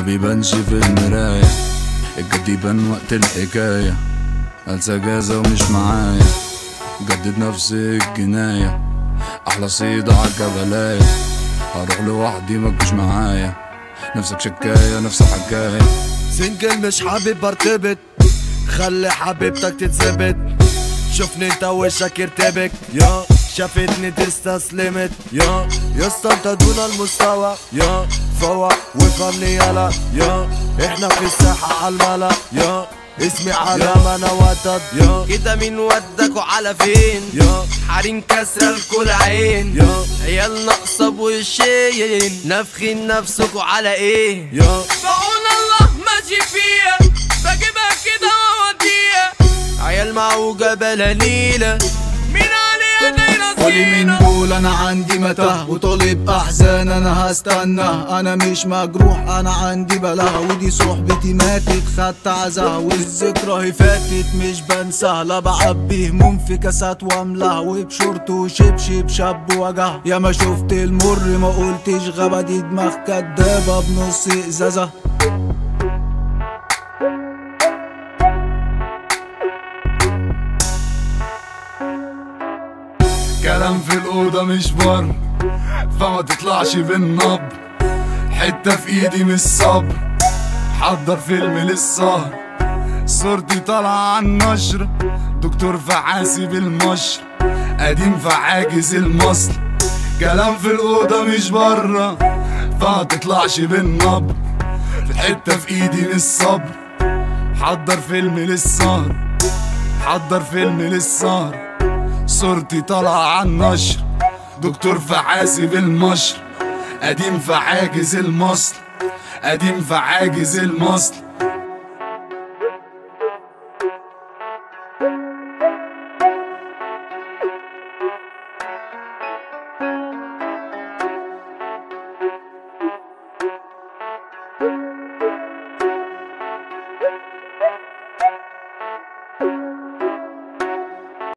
بيبانش في المراية الجد يبان وقت الحكاية أنسى جازة ومش معايا جدد نفس الجناية أحلى صيدة عالجبلاية هروح لوحدي متجوش معايا نفسك شكاية نفس حكاية سنجل مش حابب ارتبط خلي حبيبتك تتثبت شوفني انت وشك يرتبك يا شافتني تستسلمت يا يا اسطى انت دون المستوى يا فوق وفهمني يلا يا احنا في الساحة عالملا يا اسمي على ما انا وتد يا كده مين ودك وعلى فين يا حريم كسرة الكل عين يا عيال ناقصة بوشين نافخين نفسكوا على ايه يا بعون الله ماشي فيها بجيبها كده واوديها عيال معوجة بلاليلة مين عليها دايرة قولي من زينة دول انا عندي متاهة وطالب احزان انا هستنى انا مش مجروح انا عندي بلاها ودي صحبتي ماتت خدت عزاها والذكرى هي فاتت مش بنساها لا بعبي هموم في كاسات واملاها وبشورت وشبشب شاب وجع يا ما شفت المر ما قلتش غابة دي دماغ كدابة بنص ازازة كلام في الأوضة مش بر فما تطلعش بالنبر حتة في إيدي مش صبر حضر فيلم للسهر صورتي طالعة عن نشر دكتور فحاسي بالمشر قديم فعاجز المصل كلام في الأوضة مش برا فما تطلعش بالنبر في حتة في إيدي مش صبر حضر فيلم للسهر حضر فيلم للسهر صورتي طالعة عن نشر دكتور فحاسي بالمشر قديم فعاجز المصل قديم فعاجز المصل